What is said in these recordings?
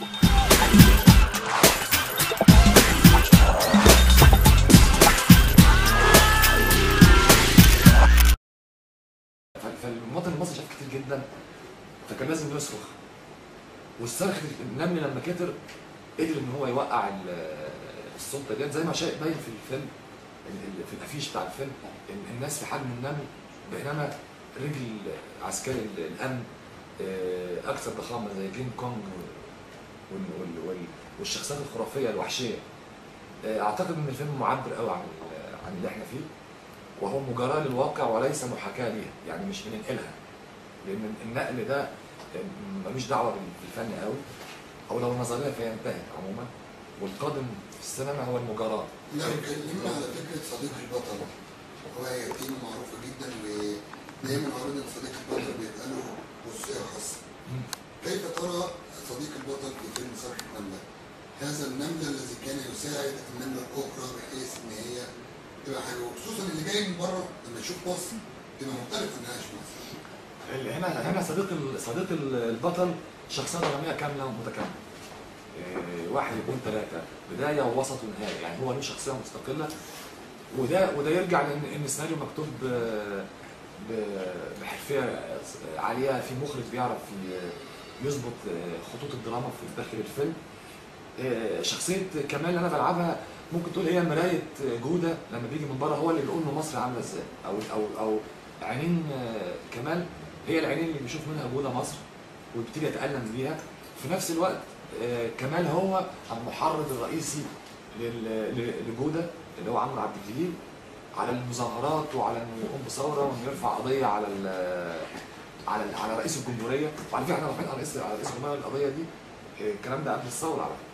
فالمواطن المصري شاف كتير جدا فكان لازم يصرخ والصرخ النمل لما كتر قدر ان هو يوقع ال- السلطه ديت زي ما شايف باين في الفيلم ال- ال- في الافيش بتاع الفيلم ال- الناس في حجم النمل بينما رجل عسكري ال- الامن آه، اكثر ضخامه زي كينج كونج وال- وال- وال- والشخصيات الخرافيه الوحشيه آه، اعتقد ان الفيلم معبر قوي عن ال- عن اللي احنا فيه وهو مجاراه للواقع وليس محاكاه ليها يعني مش بننقلها لان النقل ده ملوش دعوه بالفن قوي او لو نظريه فهي انتهت عموما والقادم في السينما هو المجاراه لو اتكلمنا على فكرة صديق البطل هو تيمة معروفة جدا ودايما معروض ان صديق البطل بيبقى له خصوصية خاصة. كيف ترى صديق البطل في فيلم صرخ النملة؟ هذا النملة الذي كان يساعد النملة الأخرى بحيث إن هي تبقى حاجة وخصوصا اللي جاي من بره لما يشوف مصر تبقى مختلفة إنها عايش في مصر. هنا هنا صديق ال- صديق ال- البطل شخصيه دراميه كامله ومتكامله إيه، واحد اثنين ثلاثه بدايه ووسط ونهايه يعني هو له شخصيه مستقله وده وده يرجع لان ان السيناريو مكتوب ب- ب- بحرفيه عاليه في مخرج بيعرف ي- يظبط خطوط الدراما في داخل الفيلم إيه، شخصيه كمال اللي انا بلعبها ممكن تقول هي مرايه جوده لما بيجي من بره هو اللي بيقول له مصر عامله ازاي او او او عينين آه، كمال هي العينين اللي بيشوف منها جوده مصر وبيبتدي يتالم بيها في نفس الوقت آه، كمال هو المحرض الرئيسي لل- ل- لجوده اللي هو عمرو عبد الجليل على المظاهرات وعلى انه يقوم بثوره وانه يرفع قضيه على ال- على ال- على رئيس الجمهوريه وعلى فكره احنا رافعين على رئيس على رئيس الجمهوريه القضيه دي آه، الكلام ده قبل الثوره على فكره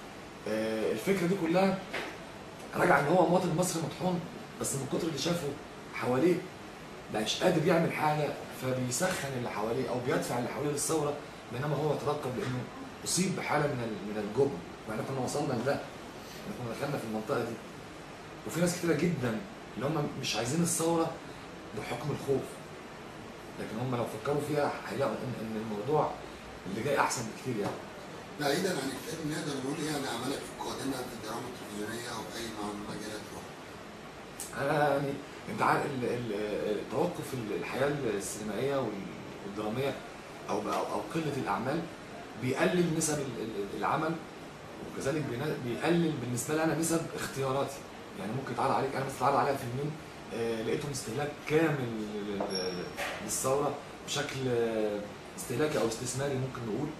آه، الفكره دي كلها راجع ان هو مواطن مصري مطحون بس من كتر اللي شافه حواليه مش قادر يعمل حاجه فبيسخن اللي حواليه او بيدفع اللي حواليه للثوره بينما هو يترقب لانه اصيب بحاله من ال- من الجبن واحنا كنا وصلنا لده احنا كنا دخلنا في المنطقه دي وفي ناس كتيره جدا اللي هم مش عايزين الثوره بحكم الخوف لكن هم لو فكروا فيها هيلاقوا ان ان الموضوع اللي جاي احسن بكتير يعني بعيدا عن الفيلم نقدر نقول إيه عن أعمالك القادمة في الدراما التلفزيونية أو في أي مجالات أخرى. انا يعني انت عارف ال- ال- توقف الحياه السينمائيه وال- والدراميه او او أو قله الاعمال بيقلل نسب ال- ال- العمل وكذلك بينا- بيقلل بالنسبه لي انا نسب اختياراتي يعني ممكن يتعرض عليك انا مثلا اتعرض عليا فيلمين آه، لقيتهم استهلاك كامل لل- للثوره بشكل آه، استهلاكي او استثماري ممكن نقول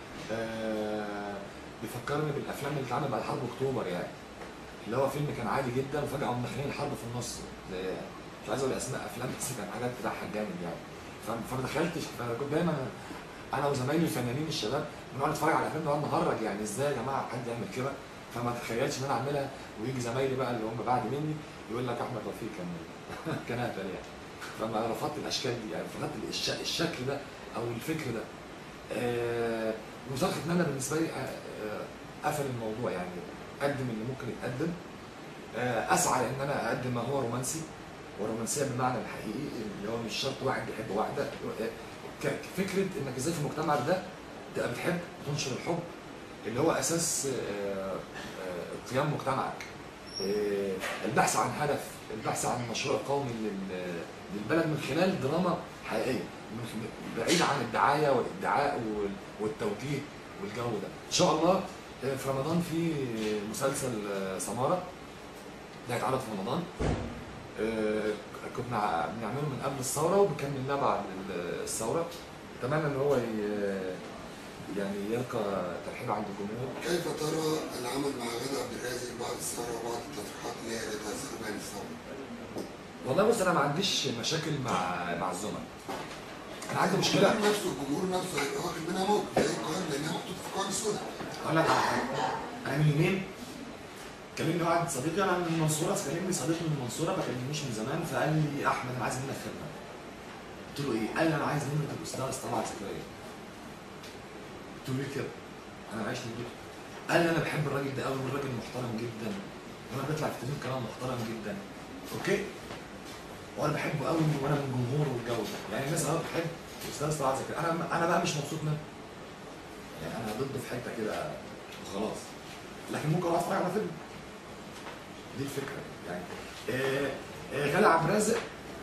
آه، بيفكرني بالافلام اللي اتعملت بعد حرب اكتوبر يعني اللي هو فيلم كان عادي جدا وفجاه قاموا داخلين الحرب في النص زي مش عايز اقول اسماء افلام بس كان حاجات تضحك جامد يعني ف- فما دخلتش فكنت دايما انا وزمايلي الفنانين الشباب بنقعد نتفرج على الافلام نقعد نهرج يعني ازاي يا جماعه حد يعمل كده فما تخيلش ان انا اعملها ويجي زمايلي بقى اللي هم بعد مني يقول لك احمد رفيق كان كان اهبل يعني فما رفضت الاشكال دي يعني رفضت الش- الشكل ده او الفكر ده آه، وصرخة نانا بالنسبه لي آه، آه، قفل الموضوع يعني قدم اللي ممكن يتقدم آه، اسعى ان انا اقدم ما هو رومانسي ورومانسيه بالمعنى الحقيقي اللي هو مش شرط واحد بيحب واحده آه، ك- فكره انك ازاي في المجتمع ده تبقى بتحب وتنشر الحب اللي هو اساس آه، آه، قيام مجتمعك آه، البحث عن هدف البحث عن مشروع قومي لل- للبلد من خلال دراما حقيقيه من خلال- بعيد عن الدعايه والادعاء وال- والتوجيه والجو ده ان شاء الله آه، في رمضان في مسلسل آه، سماره ده هيتعرض في رمضان آه، كنا بنعمله من قبل الثوره وبنكملناه بعد الثوره اتمنى ان هو ي- يعني يلقى ترحيب عند الجمهور كيف ترى العمل مع غادة عبد الرازق بعد الثورة وبعد التصريحات اللي هي قالتها استقبال الثورة؟ والله بص انا ما عنديش مشاكل مع مع الزملاء انا عندي مشكله الجمهور نفسه الجمهور نفسه هيبقى واخد منها موقف زي القاهرة لأنها محطوطة في قاعدة سوداء. اقول لك على حاجه انا من يومين كلمني واحد صديقي انا من المنصوره كلمني صديق من المنصوره ما كلمنيش من زمان فقال لي احمد انا عايز منك خدمه قلت له ايه؟ قال لي انا عايز منك الاستاذ طلعت زكريا قلت له ليه كده؟ انا معيش نجيبه قال لي انا بحب الراجل ده قوي والراجل محترم جدا وانا بيطلع في التلفزيون كلام محترم جدا اوكي وانا بحبه قوي وانا من الجمهور والجو ده يعني الناس اه بتحب الاستاذ طلعت زكريا انا انا بقى مش مبسوط منه يعني انا ضد في حته كده وخلاص لكن ممكن اقعد اتفرج على فيلم دي الفكره يعني آه، آه، غالي عبد الرازق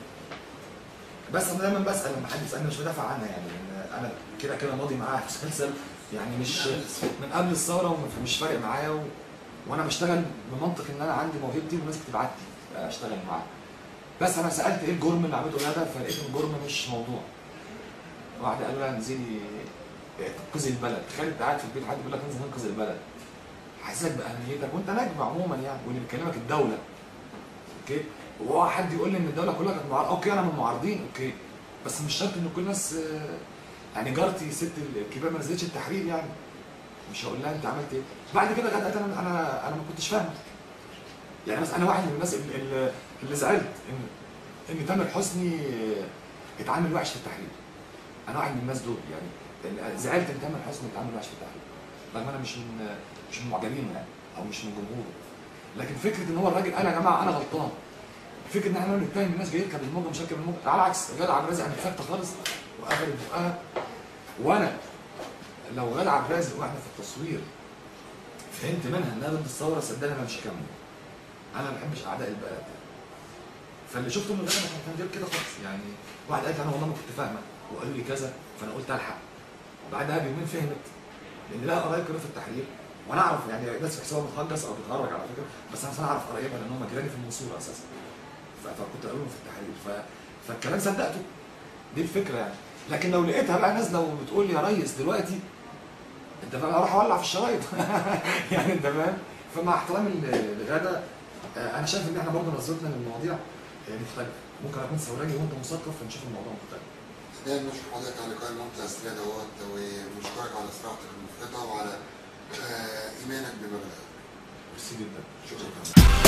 بس انا دايما بسال لما حد يسالني مش بدافع عنها يعني لان انا كده كده ماضي معاها في مسلسل يعني مش من قبل الثوره ومش فارق معايا و... وانا بشتغل بمنطق ان انا عندي موهبتي والناس بتبعت لي اشتغل معاها بس انا سالت ايه الجرم اللي عملته ده فلقيت ان الجرم مش موضوع واحد قال لها انزلي تنقذي البلد تخيل انت قاعد في البيت حد بيقول لك انزل انقذ البلد حاسسك باهميتك وانت نجم عموما يعني واللي بيكلمك الدوله اوكي وهو حد يقول لي ان الدوله كلها كانت معارضه اوكي انا من المعارضين اوكي بس مش شرط ان كل الناس آه، يعني جارتي ست الكبيره ما نزلتش التحرير يعني مش هقول لها انت عملت ايه بعد كده جت قالت انا انا انا ما كنتش فاهم يعني مثلا انا واحد من الناس اللي, اللي- اللي زعلت ان ان تامر حسني اتعامل وحش في التحرير انا واحد من الناس دول يعني لأن زعلت ان تامر حسني اتعامل وحش في التحرير رغم انا مش من مش من معجبينه يعني او مش من جمهوره لكن فكره ان هو الراجل قال يا جماعه انا غلطان فكره ان احنا نتهم الناس جايه كان الموجه مش هركب الموجه على العكس غادة عبد الرازق قامت فاكته خالص وقفلت بقها وانا لو غادة عبد الرازق واحنا في التصوير فهمت منها انها ضد الثوره صدقني انا مش هكمل انا ما بحبش اعداء البلد يعني. فاللي شفته من غير كان غير كده خالص يعني واحد قال لي انا والله ما كنت فاهمه وقالوا لي كذا فانا قلت الحق بعدها بيومين فهمت لان لها قرايب كده في التحرير وانا اعرف يعني ناس بيحسبوها بتهجس او بتهرج على فكره بس انا أصلاً اعرف قرايبها لان هم جيراني في المنصوره اساسا ف- فكنت اقابلهم في التحرير ف... فالكلام صدقته دي الفكره يعني لكن لو لقيتها بقى نازله وبتقول لي يا ريس دلوقتي انت فاهم اروح اولع في الشرايط يعني انت فاهم فمع احترامي ل- لغاده آه، انا شايف ان احنا برضه نظرتنا للمواضيع آه، مختلفه ممكن اكون ثوراني وانت مثقف فنشوف الموضوع مختلف دايما بنشكر حضرتك على اللقاء الممتع السريع دوت وبنشكرك على صراحتك المفرطه وعلى آه، ايمانك بمبادئك ميرسي جدا شكرا